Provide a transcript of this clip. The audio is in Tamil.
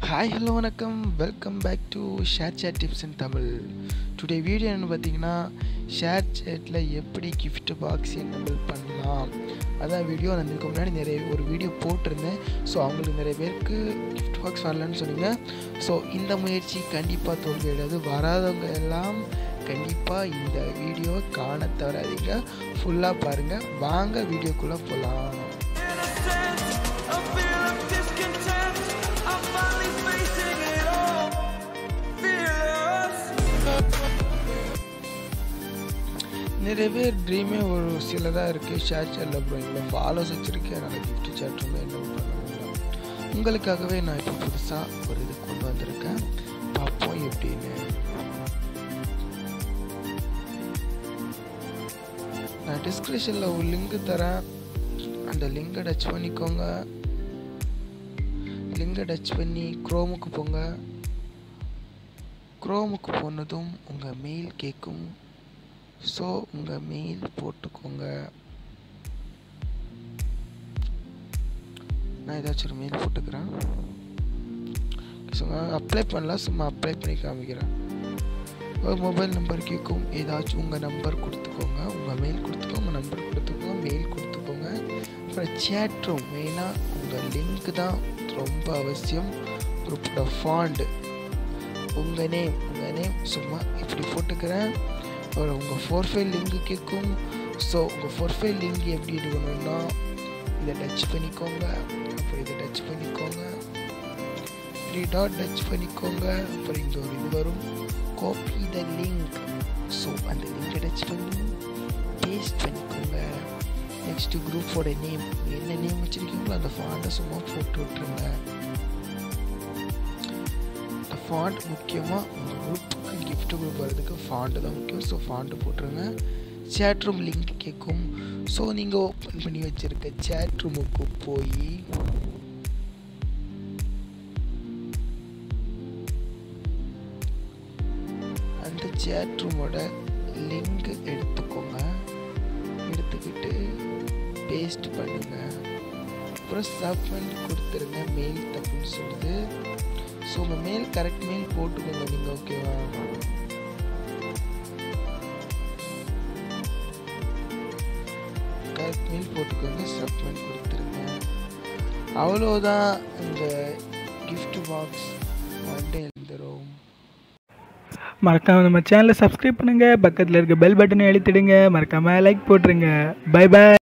ஹாய் ஹலோ வணக்கம் welcome back to ShareChat tips in Tamil today video என்ன பார்த்தீங்கன்னா ஷேர் சேட்டில் எப்படி gift பாக்ஸ் என்னபிள் பண்ணலாம் அதான் வீடியோ நான் இதுக்கு முன்னாடி நிறைய ஒரு வீடியோ போட்டிருந்தேன் ஸோ அவங்களுக்கு நிறைய பேருக்கு gift பாக்ஸ் வரலன்னு சொன்னீங்க ஸோ இந்த முயற்சி கண்டிப்பாக தோல்வியடையாது வராதவங்க எல்லாம் கண்டிப்பாக இந்த வீடியோவை காண தவறாதீங்க ஃபுல்லாக பாருங்கள் வாங்க வீடியோக்குள்ளே போகலாம் A feel of discontent. I'm finally facing it all. Fearless. நிறைய பேர் ட்ரீமே ஒரு சிலதாக இருக்குது ஷேர் சேட்டில் அப்புறம் இவ்வளோ ஃபாலோஸ் வச்சுருக்கேன் என்னால் கிஃப்ட் சேட் ரூமே என்ன பண்ண உங்களுக்காகவே நான் இப்போ புதுசாக ஒரு இது கொண்டு வந்திருக்கேன் பார்ப்போம் எப்படின்னு நான் டிஸ்கிரிப்ஷனில் ஒரு லிங்க் தரேன் அந்த லிங்கை டச் பண்ணிக்கோங்க லிங்கை டச் பண்ணி க்ரோமுக்கு போங்க க்ரோமுக்கு போனதும் உங்கள் மெயில் கேட்கும் ஸோ உங்கள் மெயில் போட்டுக்கோங்க நான் ஏதாச்சும் ஒரு மெயில் போட்டுக்கிறேன் சும்மா அப்ளை பண்ணலாம் சும்மா அப்ளை பண்ணி காமிக்கிறேன் ஒரு மொபைல் நம்பர் கேட்கும் ஏதாச்சும் உங்கள் நம்பர் கொடுத்துக்கோங்க உங்கள் மெயில் கொடுத்துக்கோங்க உங்கள் நம்பர் கொடுத்துக்கோங்க மெயில் கொடுத்துக்கோங்க அப்புறம் சேட் ரூம் மெயினாக உங்கள் லிங்க் தான் ரொம்ப அவசியம் குரூப்போட ஃபாண்டு உங்கள் நேம் உங்கள் நேம் சும்மா இப்படி போட்டுக்கிறேன் ஒரு உங்கள் ஃபோர்ஃபைல் லிங்க் கேட்கும் ஸோ உங்கள் ஃபோர்ஃபைல் லிங்க் எப்படி எடுக்கணும்னா இதை டச் பண்ணிக்கோங்க அப்புறம் இதை டச் பண்ணிக்கோங்க த்ரீ டாட் டச் பண்ணிக்கோங்க அப்புறம் இங்கே ஒரு இது வரும் காப்பி த லிங்க் ஸோ அந்த லிங்கை டச் பண்ணி பேஸ்ட் பண்ணிக்கோங்க நெக்ஸ்ட்டு குரூப்போட நேம் என்ன நேம் வச்சுருக்கீங்களோ அந்த ஃபாண்டை சும்மா போட்டு விட்டுருங்க இந்த ஃபாண்ட் முக்கியமாக உங்கள் குரூப்புக்கு gift குரூப் வர்றதுக்கு ஃபாண்ட் தான் முக்கியம் ஸோ ஃபாண்ட்டு போட்டுருங்க சேட் ரூம் லிங்க் கேட்கும் ஸோ நீங்கள் ஓப்பன் பண்ணி வச்சுருக்க சேட் ரூமுக்கு போய் அந்த சேட் ரூமோட லிங்க் எடுத்துக்கோங்க எடுத்துக்கிட்டு பேஸ்ட் பண்ணுங்க அப்புறம் சப்மிட் கொடுத்துருங்க மெயில் தப்புன்னு சொல்லுது ஸோ உங்கள் மெயில் கரெக்ட் மெயில் போட்டுக்கோங்க நீங்கள் ஓகேவா கரெக்ட் மெயில் போட்டுக்கோங்க சப்மிட் கொடுத்துருங்க அவ்வளோதான் இந்த gift பாக்ஸ் வந்து எழுந்துரும் மறக்காம நம்ம சேனலை சப்ஸ்கிரைப் பண்ணுங்க பக்கத்தில் இருக்க பெல் பட்டனை அழுத்திடுங்க மறக்காம லைக் போட்டுருங்க பை பை